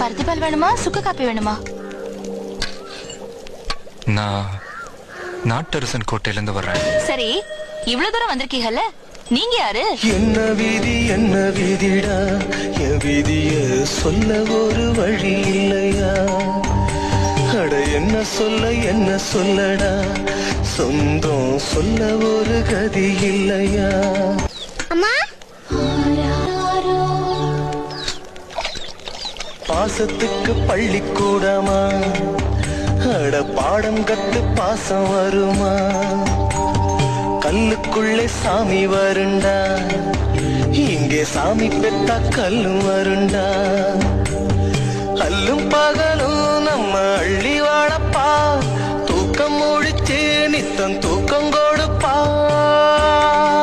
பருத்தி பால் வேணுமா சுக்கு காப்பி வேணுமா நான் நாட்டரசன் கோட்டையிலேருந்து வர்றேன் சரி இவ்வளவு தூரம் வந்திருக்கீங்கல்ல நீங்க யாரு என்ன விதி என்ன விதிடா என் விதிய சொல்ல ஒரு வழி இல்லையா அட என்ன சொல்ல என்ன சொல்லடா சொந்தம் சொல்ல ஒரு கதி இல்லையா அம்மா பாசத்துக்கு பள்ளிக்கூடமா அட பாடம் கத்து பாசம் வருமா கல்லுக்குள்ளே சாமி வருண்டா இங்கே சாமி பெத்தா கல்லும் வருண்டா அல்லும் பகலும் நம்ம அள்ளி வாழப்பா தூக்கம் முடிச்சு நித்தம் தூக்கம் கொடுப்பா